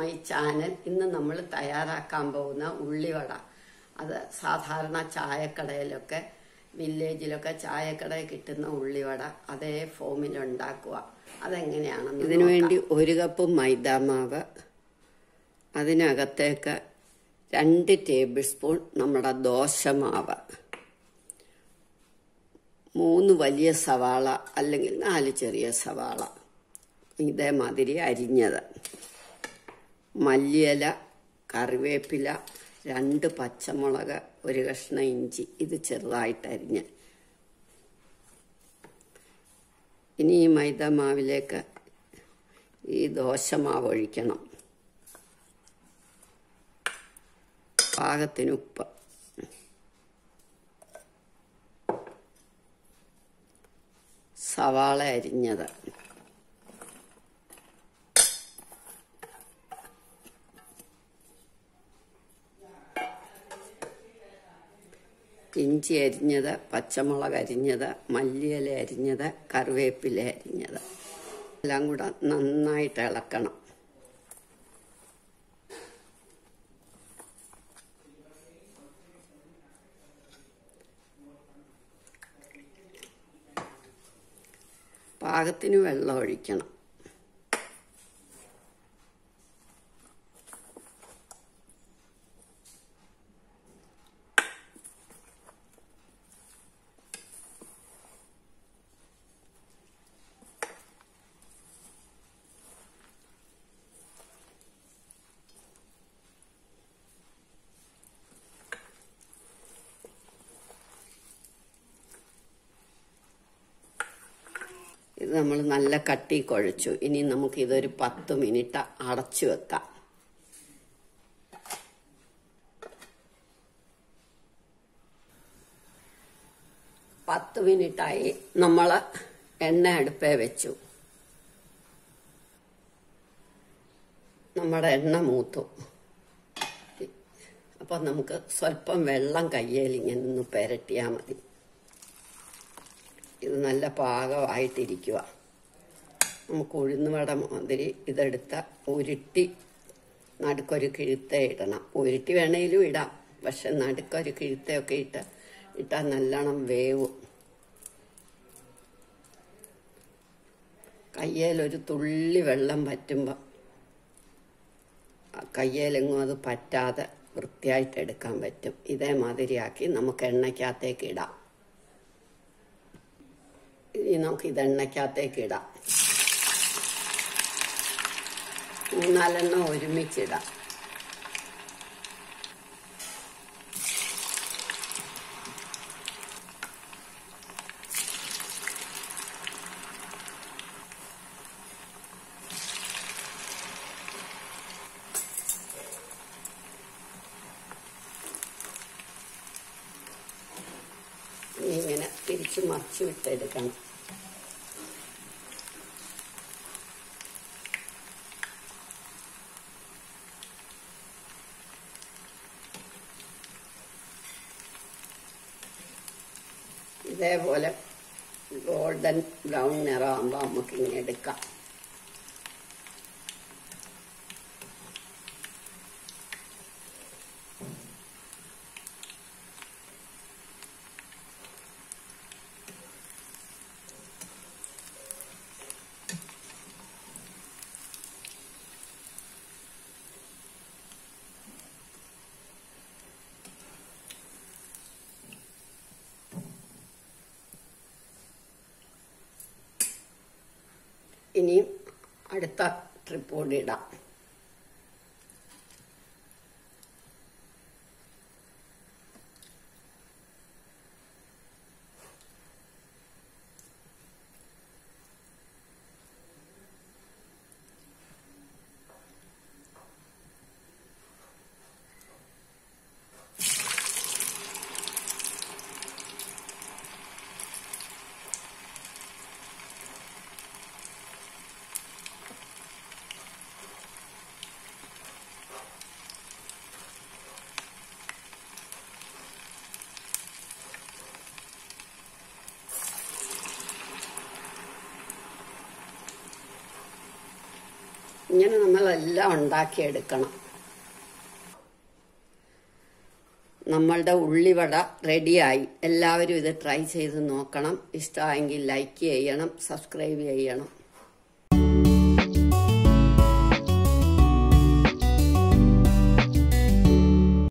my channel ഇന്ന് നമ്മൾ തയ്യാറാക്കാൻ പോകുന്ന ഉള്ളിവട അത് സാധാരണ ചായക്കടയിലൊക്കെ വില്ലേജിലൊക്കെ ചായക്കടയിൽ കിട്ടുന്ന ഉള്ളിവട അതേ ഫോമിൽ ഉണ്ടാക്കുക അതെങ്ങനെയാണെന്ന് ഇതിനു വേണ്ടി ഒരു കപ്പ് മൈദാമാവ് അതിനകത്തേക്ക് രണ്ട് ടേബിൾ സ്പൂൺ നമ്മുടെ ദോശമാവ് മൂന്ന് വലിയ സവാള അല്ലെങ്കിൽ നാല് ചെറിയ സവാള ഇതേമാതിരി അരിഞ്ഞത് മല്ലിയില കറിവേപ്പില രണ്ട് പച്ചമുളക് ഒരു കഷ്ണം ഇഞ്ചി ഇത് ചെറുതായിട്ട് അരിഞ്ഞ് ഇനി ഈ മൈദ മാവിലേക്ക് ഈ ദോശമാവ് ഒഴിക്കണം പാകത്തിന് ഉപ്പ് സവാള അരിഞ്ഞത് ഇഞ്ചി അരിഞ്ഞത് പച്ചമുളക് അരിഞ്ഞത് മല്ലിയില അരിഞ്ഞത് കറിവേപ്പില അരിഞ്ഞത് എല്ലാം കൂടെ നന്നായിട്ട് ഇളക്കണം പാകത്തിന് വെള്ളം ഒഴിക്കണം ഇത് നമ്മൾ നല്ല കട്ടി കുഴച്ചു ഇനി നമുക്ക് ഇതൊരു പത്ത് മിനിറ്റ് അടച്ചു വെക്കാം പത്ത് മിനിറ്റായി നമ്മൾ എണ്ണ അടുപ്പേ വെച്ചു നമ്മുടെ എണ്ണ മൂത്തു അപ്പം നമുക്ക് സ്വല്പം വെള്ളം കയ്യിൽ ഇങ്ങനെ ഒന്ന് പുരട്ടിയാൽ മതി ഇത് നല്ല പാകമായിട്ടിരിക്കുക നമുക്ക് ഉഴുന്നുവട മാതിരി ഇതെടുത്ത ഉരുട്ടി നടുക്കൊരു കിഴുത്ത ഇടണം ഉരുട്ടി വേണേലും ഇടാം പക്ഷെ നടുക്കൊരു കിഴുത്തയൊക്കെ ഇട്ട് ഇട്ടാൽ നല്ലോണം വേവും കയ്യേലൊരു തുള്ളി വെള്ളം പറ്റുമ്പോൾ കയ്യേലെങ്ങും അത് പറ്റാതെ വൃത്തിയായിട്ട് എടുക്കാൻ പറ്റും ഇതേമാതിരിയാക്കി നമുക്ക് എണ്ണയ്ക്കകത്തേക്ക് ഇടാം ഇനി നമുക്ക് ഇത് എണ്ണയ്ക്കകത്തേക്ക് ഇടാം മൂന്നാലെണ്ണം ഒരുമിച്ചിടാം ഇനി ഇങ്ങനെ തിരിച്ച് മറിച്ച് വിട്ടെടുക്കണം ഇതേപോലെ ഗോൾഡൻ ബ്രൗൺ നിറമാകുമ്പോൾ നമുക്ക് ഇങ്ങനെ എടുക്കാം ഇനിയും അടുത്ത ട്രിപ്പ് കൂടി ഇടാം ഇങ്ങനെ നമ്മളെല്ലാം ഉണ്ടാക്കിയെടുക്കണം നമ്മളുടെ ഉള്ളിവട റെഡിയായി എല്ലാവരും ഇത് ട്രൈ ചെയ്ത് നോക്കണം ഇഷ്ടമായെങ്കിൽ ലൈക്ക് ചെയ്യണം സബ്സ്ക്രൈബ് ചെയ്യണം